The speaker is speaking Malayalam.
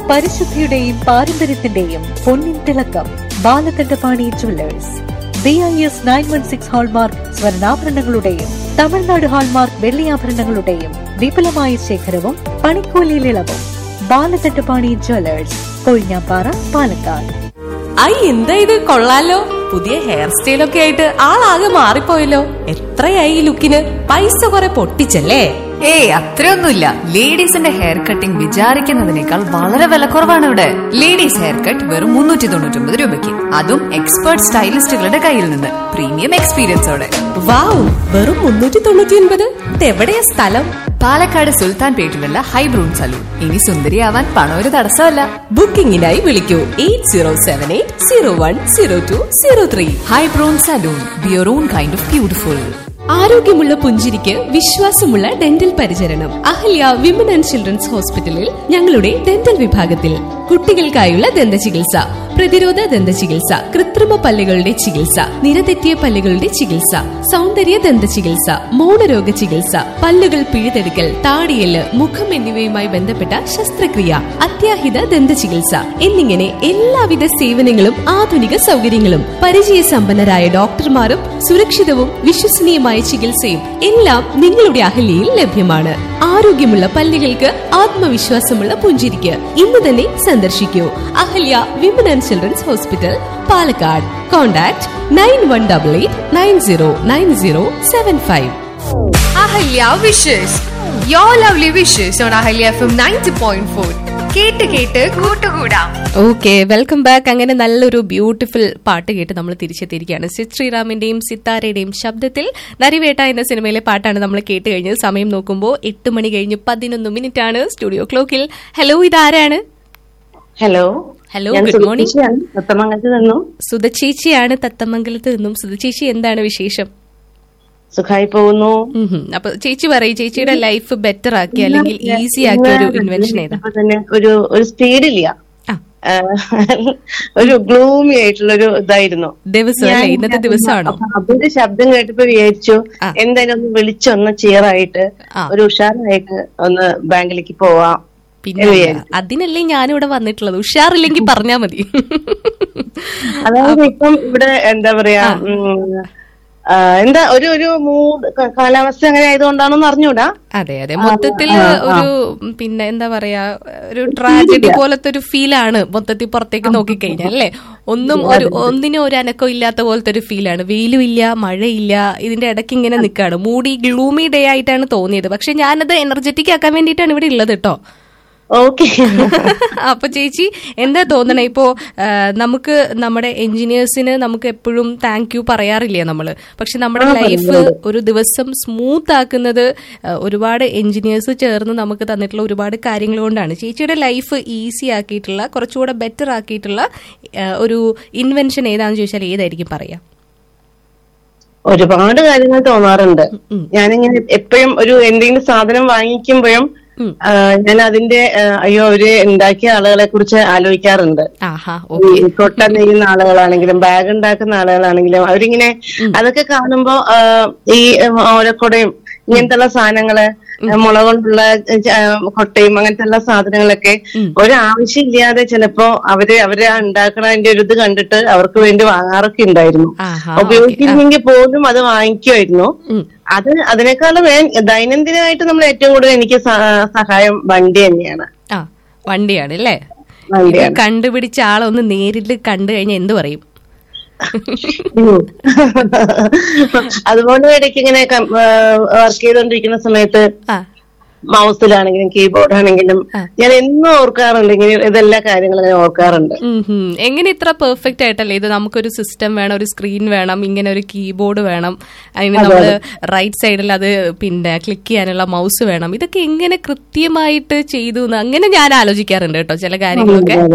പരിശുദ്ധിയുടെയും പാരമ്പര്യത്തിന്റെയും പൊന്നിൻ തിളക്കം Balakandapani jewellers B I S nine one six hallmark സ്വർണ്ണാഭരണങ്ങളുടെയും തമിഴ്നാട് ഹാൾമാർക്ക് വെള്ളിയാഭരണങ്ങളുടെയും വിപുലമായ ശേഖരവും പണിക്കൂലിയിൽ ഇളവും ബാലകണ്ഠപാണി ജുവല്ലേഴ്സ് കൊഴിഞ്ഞാപ്പാറ പാലക്കാട് ഐ എന്താ ഇത് കൊള്ളാലോ പുതിയ ഹെയർ സ്റ്റൈലൊക്കെ ആയിട്ട് ആളാകെ മാറിപ്പോയല്ലോ എത്രയായി ഈ ലുക്കിന് പൈസ കുറെ പൊട്ടിച്ചല്ലേ ഏയ് അത്രയൊന്നുമില്ല ലേഡീസിന്റെ ഹെയർ കട്ടിംഗ് വിചാരിക്കുന്നതിനേക്കാൾ വളരെ വിലക്കുറവാണ് ഇവിടെ ലേഡീസ് ഹെയർ കട്ട് വെറും മുന്നൂറ്റി തൊണ്ണൂറ്റി ഒമ്പത് രൂപയ്ക്ക് അതും എക്സ്പേർട്ട് സ്റ്റൈലിസ്റ്റുകളുടെ കയ്യിൽ നിന്ന് പ്രീമിയം എക്സ്പീരിയൻസോടെ വാവ് വെറും മുന്നൂറ്റി തൊണ്ണൂറ്റി ഒൻപത് ഇതെവിടെയാ സ്ഥലം പാലക്കാട് സുൽത്താൻ പേട്ടിലുള്ള ഹൈബ്രൂൺ സലൂൺ ഇനി സുന്ദരിയാവാൻ പണം ഒരു തടസ്സമല്ല ബുക്കിംഗിനായി വിളിക്കൂ eight zero seven eight zero one zero two zero three ഹൈബ്രൂൺ salon be a one kind of beautiful ആരോഗ്യമുള്ള പുഞ്ചിരിക്ക് വിശ്വാസമുള്ള ഡെന്റൽ പരിചരണം അഹല്യ വിമൻ ആൻഡ് ചിൽഡ്രൻസ് ഹോസ്പിറ്റലിൽ ഞങ്ങളുടെ ഡെന്റൽ വിഭാഗത്തിൽ കുട്ടികൾക്കായുള്ള ദന്ത ചികിത്സ പ്രതിരോധ ദന്ത ചികിത്സ കൃത്രിമ പല്ലുകളുടെ ചികിത്സ നിരതെറ്റിയ പല്ലുകളുടെ ചികിത്സ സൗന്ദര്യ ദന്ത ചികിത്സ മൗനരോഗ ചികിത്സ പല്ലുകൾ പിഴുതെടുക്കൽ താടിയല് മുഖം എന്നിവയുമായി ബന്ധപ്പെട്ട ശസ്ത്രക്രിയ അത്യാഹിത ദന്ത ചികിത്സ എന്നിങ്ങനെ എല്ലാവിധ സേവനങ്ങളും ആധുനിക സൗകര്യങ്ങളും പരിചയസമ്പന്നരായ ഡോക്ടർമാരും സുരക്ഷിതവും വിശ്വസനീയമായ ചികിത്സയും എല്ലാം നിങ്ങളുടെ അഹല്യയിൽ ലഭ്യമാണ് ആരോഗ്യമുള്ള പല്ലുകൾക്ക് ആത്മവിശ്വാസമുള്ള പുഞ്ചിരിക്ക് ഇന്ന് തന്നെ സന്ദർശിക്കൂ Ahalya women and children's hospital Palakkad contact nine one double eight nine zero nine zero seven five Ahalya wishes you lovely wishes on Ahalya F M ninety point four കേട്ട് കേട്ട് കൂട്ടുകൂടാം ഓക്കെ വെൽക്കം ബാക്ക് അങ്ങനെ നല്ലൊരു ബ്യൂട്ടിഫുൾ പാട്ട് കേട്ട് നമ്മൾ തിരിച്ചെത്തിയിരിക്കുകയാണ് സിദ് ശ്രീറാമിന്റെയും സിത്താരയുടെയും ശബ്ദത്തിൽ നരിവേട്ട എന്ന സിനിമയിലെ പാട്ടാണ് നമ്മൾ കേട്ട് കഴിഞ്ഞത് സമയം നോക്കുമ്പോൾ എട്ട് മണി കഴിഞ്ഞ് പതിനൊന്ന് മിനിറ്റ് ആണ് സ്റ്റുഡിയോ ക്ലോക്കിൽ ഹലോ ഇതാരാണ് ഹലോ ഹലോ ഞാൻ ഗുഡ് മോർണിംഗ് സുധീഷയാണ് സത്തമംഗലത്ത് നിന്നും സുധചേച്ചിയാണ് തത്തമംഗലത്ത് നിന്നും സുധചേച്ചി എന്താണ് വിശേഷം സുഖമായി പോകുന്നു ഉം ഹും. അപ്പൊ ചേച്ചി പറയും ചേച്ചിയുടെ ലൈഫ് ബെറ്റർ ആക്കി അല്ലെങ്കിൽ ഈസി ആക്കിയ ഒരു ഇൻവെൻഷൻ ഏതാ അപ്പൊ തന്നെ ഒരു ഒരു സ്പീഡില്ല ആ. ഒരു ഗ്ലൂമി ആയിട്ടുള്ള ഒരു ഇതായിരുന്നു ദിവസം അല്ലേ ഇന്നത്തെ ദിവസമാണോ അപ്പൊ അവരുടെ ശബ്ദം കേട്ടപ്പോ വിചാരിച്ചു ആ. എന്തായാലും ഒന്ന് വിളിച്ചൊന്ന് ചിയറായിട്ട് ആ. ഒരു ഉഷാറായിട്ട് ഒന്ന് ബാങ്കിലേക്ക് പോവാം പിന്നെ എന്ന് എന്താ? വിചാരിച്ചു. അതിനല്ലേ ഞാനിവിടെ വന്നിട്ടുള്ളത് ഉഷാറില്ലെങ്കിൽ പറഞ്ഞാ മതി അതായത് ഇപ്പം ഇവിടെ എന്താ പറയാ ഉം, ആ, എന്താ ഒരു ഒരു മൂഡ് കാലാവസ്ഥ അങ്ങനെ ആയതുകൊണ്ടാണെന്ന് അറിഞ്ഞൂടാ അതെ അതെ മൊത്തത്തിൽ ഒരു പിന്നെ എന്താ പറയാ ഒരു ട്രാജഡി പോലത്തെ ഒരു ഫീലാണ് മൊത്തത്തിൽ പുറത്തേക്ക് നോക്കിക്കഴിഞ്ഞാൽ അല്ലേ ഒന്നും ഒരു ഒന്നിനും ഒരു അനക്കം ഇല്ലാത്ത പോലത്തെ ഒരു ഫീലാണ് വെയിലും ഇല്ല മഴയില്ല ഇതിന്റെ ഇടയ്ക്ക് ഇങ്ങനെ നിൽക്കാണ് മൂടി ഗ്ലൂമി ഡേ ആയിട്ടാണ് തോന്നിയത് പക്ഷെ ഞാനത് എനർജറ്റിക് ആക്കാൻ വേണ്ടിയിട്ടാണ് ഇവിടെ ഉള്ളത് കേട്ടോ ഓക്കെ അപ്പൊ ചേച്ചി എന്താ തോന്നണേ ഇപ്പോ ആ, നമുക്ക് നമ്മുടെ എഞ്ചിനീയേഴ്സിന് നമുക്ക് എപ്പോഴും താങ്ക് യു പറയാറില്ലേ നമ്മള് പക്ഷെ നമ്മുടെ ലൈഫ് ഒരു ദിവസം സ്മൂത്ത് ആക്കുന്നത് ആ, ഒരുപാട് എഞ്ചിനീയേഴ്സ് ചേർന്ന് നമുക്ക് തന്നിട്ടുള്ള ഒരുപാട് കാര്യങ്ങൾ കൊണ്ടാണ് ചേച്ചിയുടെ ലൈഫ് ഈസി ആക്കിയിട്ടുള്ള കുറച്ചുകൂടെ ബെറ്റർ ആക്കിയിട്ടുള്ള ആ, ഒരു ഇൻവെൻഷൻ ഏതാണെന്ന് ചോദിച്ചാൽ ഏതായിരിക്കും പറയാ ഒരുപാട് കാര്യങ്ങൾ തോന്നാറുണ്ട് ഞാനിങ്ങനെ എപ്പോഴും ഒരു എന്തെങ്കിലും സാധനം വാങ്ങിക്കുമ്പോഴും ഉം. ആ, ഞാൻ അതിന്റെ ആ, അയ്യോ അവര് ഉണ്ടാക്കിയ ആളുകളെ കുറിച്ച് ആലോചിക്കാറുണ്ട് ആഹാ ഈ ഓക്കെ കൊട്ട നെയ്യുന്ന ആളുകളാണെങ്കിലും ബാഗ് ഉണ്ടാക്കുന്ന ആളുകളാണെങ്കിലും അവരിങ്ങനെ അതൊക്കെ കാണുമ്പോ ആ, ഈ ഉം, ഓലക്കൊടയും ഇങ്ങനത്തെ സാധനങ്ങള് മുള കൊണ്ടുള്ള ആ, കൊട്ടയും അങ്ങനത്തെ ഉള്ള സാധനങ്ങളൊക്കെ ഒരാവശ്യമില്ലാതെ ചിലപ്പോ അവര് അവര് ഉണ്ടാക്കണതിന്റെ ഒരു ഇത് കണ്ടിട്ട് അവർക്ക് വേണ്ടി വാങ്ങാറൊക്കെ ഉണ്ടായിരുന്നു ആഹാ ഉപയോഗിക്കുന്നെങ്കിൽ പോലും അത് വാങ്ങിക്കുമായിരുന്നു ഉം. അത് അതിനേക്കാളും വേ- ദൈനംദിനമായിട്ട് നമ്മൾ ഏറ്റവും കൂടുതൽ എനിക്ക് സ- സഹായം വണ്ടി തന്നെയാണ് ആ വണ്ടിയാണ് അല്ലേ ഇത് വണ്ടിയാണ് കണ്ടുപിടിച്ച ആളൊന്ന് നേരിട്ട് കണ്ടു കഴിഞ്ഞാൽ എന്ത് പറയും ഉം. അതുപോലെ ഇടയ്ക്ക് ഇങ്ങനെ വർക്ക് ചെയ്തോണ്ടിരിക്കുന്ന സമയത്ത് ആ മൗസിലാണെങ്കിലും കീബോർഡ് ആണെങ്കിലും ഞാൻ എന്നും ഓർക്കാറുണ്ട് ഇങ്ങനെ ഇതെല്ലാ കാര്യങ്ങളും ഞാൻ ഓർക്കാറുണ്ട് ഉം ഹും. എങ്ങനെ ഇത്ര പെർഫെക്റ്റ് ആയിട്ടല്ലേ ഇത് നമുക്കൊരു സിസ്റ്റം വേണം ഒരു സ്ക്രീൻ വേണം ഇങ്ങനെ ഒരു കീബോർഡ് വേണം അതിന് നമ്മൾ റൈറ്റ് സൈഡിൽ അത് പിന്നെ ക്ലിക്ക് ചെയ്യാനുള്ള മൗസ് വേണം ഇതൊക്കെ എങ്ങനെ കൃത്യമായിട്ട് ചെയ്തു എന്ന് അങ്ങനെ ഞാൻ ആലോചിക്കാറുണ്ട് കേട്ടോ ചില കാര്യങ്ങളൊക്കെ